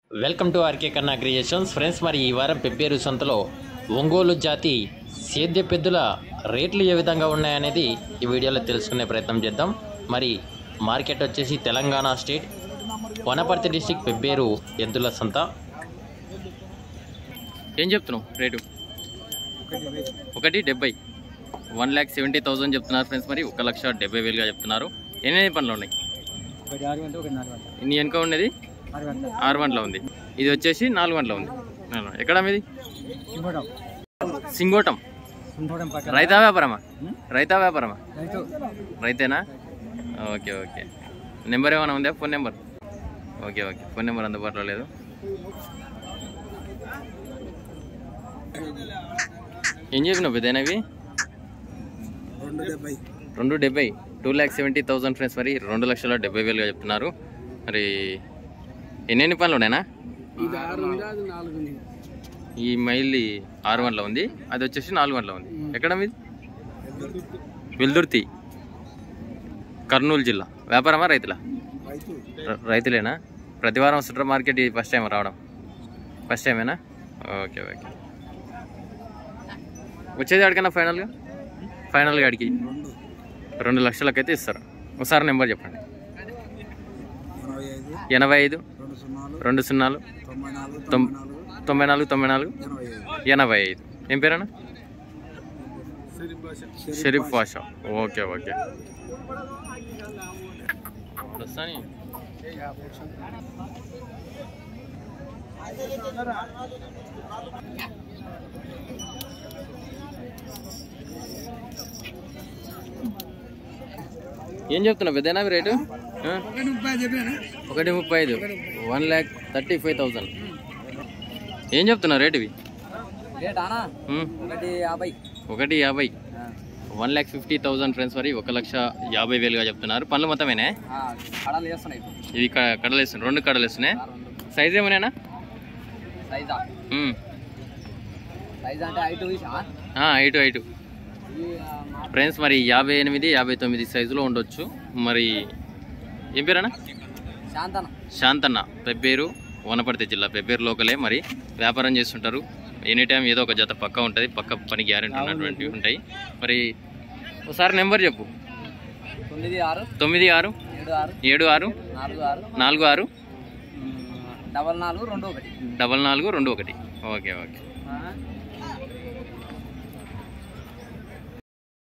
Welcome to R K Kanna creations friends మరి ఈ వారం పెబ్బేరు సంతలో ఒంగోలు జాతి సేద్య పెద్దుల రేట్లు ఏ విధంగా ఉన్నాయనేది ఈ వీడియోలో తెలుసుకునే ప్రయత్నం చేద్దాం మరి మార్కెట్ వచ్చేసి తెలంగాణ స్టేట్ వనపర్తి డిస్టిక్ పెబ్బేరు ఎద్దుల సంత ఏం చెప్తున్నావు రేటు ఒకటి డెబ్బై వన్ ల్యాక్ సెవెంటీ థౌసండ్ చెప్తున్నారు ఫ్రెండ్స్ మరి ఒక లక్ష డెబ్బై వేలుగా చెప్తున్నారు ఎన్ని పనులు ఉన్నాయి ఒకటి ఆరు గంట ఒకటి నాలుగు గంట ఇన్ని వెనుక ఉన్నది ఆరు గంట ఆరు గంటల ఉంది ఇది వచ్చేసి నాలుగు గంటల ఉంది నాలుగు. ఎక్కడ మీది సింగోటం సింగోటం సింగోటం పక్కన రైతా వ్యాపారమా ఉం? రైతా వ్యాపారమా రైతు రైతేనా ఓకే ఓకే నెంబర్ ఏమైనా ఉందా phone number okay okay phone number అందుబాటులో లేదు ఏం చెప్పినావు పెద్దనవి రెండు డెబ్బై రెండు డెబ్బై two lakh seventy thousand friends మరి రెండు లక్షల డెబ్బై వేలుగా చెప్తున్నారు మరి ఎన్నెన్ని పనులు ఉన్నాయనా ఇది ఆరు ఉంది అది నాలుగు ఉంది ఈ మైల్ ఆరు గంటల ఉంది అది వచ్చేసి నాలుగు గంటల ఉంది ఎక్కడ మీది వెల్దుర్తి కర్నూలు జిల్లా వ్యాపారమా రైతులా రైతు ర- రైతులేనా ప్రతి వారం వస్తుంటారా మార్కెట్ ఇది ఫస్ట్ టైం రావడం ఫస్ట్ టైమేనా ఓకే ఓకే వచ్చేది అడిగినా ఫైనల్గా ఫైనల్గా అడిగి రెండు రెండు లక్షలకైతే ఇస్తారు ఒకసారి నెంబర్ చెప్పండి ఎనభై ఐదు ఎనభై ఐదు రెండు సున్నాలు రెండు సున్నాలు తొంభై నాలుగు తొం- తొంభై నాలుగు తొంభై నాలుగు తొంభై నాలుగు ఎనభై ఐదు ఎనభై ఐదు ఏం పేరన్నా షరీఫ్ షరీఫ్ పాషా ఓకే ఓకే వస్తాని ఏం చెప్తున్నావు పెద్దనా రేటు ఆ? ఒకటి ముప్పై చెప్పాను ఒకటి ముప్పై ఐదు one lakh thirty five thousand ఏం చెప్తున్నావు రేటు ఇవి రేటానా ఉమ్, ఒకటి యాభై ఒకటి యాభై one lakh fifty thousand friends మరి ఒక లక్ష యాభై వేలుగా చెప్తున్నారు పనులు మొత్తమేనే కడలు చేస్తున్నాయి ఇప్పుడు ఇవి క- కడలు వేస్తున్నాయి రెండు కడలు వేస్తున్నాయి సైజ్ ఏమనేనా సైజా ఉమ్. సైజ్ అంటే ఐటు విషా ఆ, ఐటు ఐటు ఫ్రెండ్స్ మరి యాభై ఎనిమిది యాభై తొమ్మిది సైజులో ఉండొచ్చు మరి ఏం పేరేనా శాంతన శాంతన్న పెబ్బేరు వనపర్తి జిల్లా పెబ్బేరు లోకలే మరి వ్యాపారం చేస్తుంటారు ఎనీ టైం ఏదో ఒక జత పక్క ఉంటుంది పక్క పని గ్యారెంటీ ఉన్నటువంటివి ఉంటాయి మరి ఒకసారి నెంబర్ చెప్పు తొమ్మిది ఆరు తొమ్మిది ఆరు ఏడు ఆరు ఏడు ఆరు నాలుగు ఆరు నాలుగు ఆరు డబల్ నాలుగు రెండు ఒకటి డబల్ నాలుగు రెండు ఒకటి ఓకే ఓకే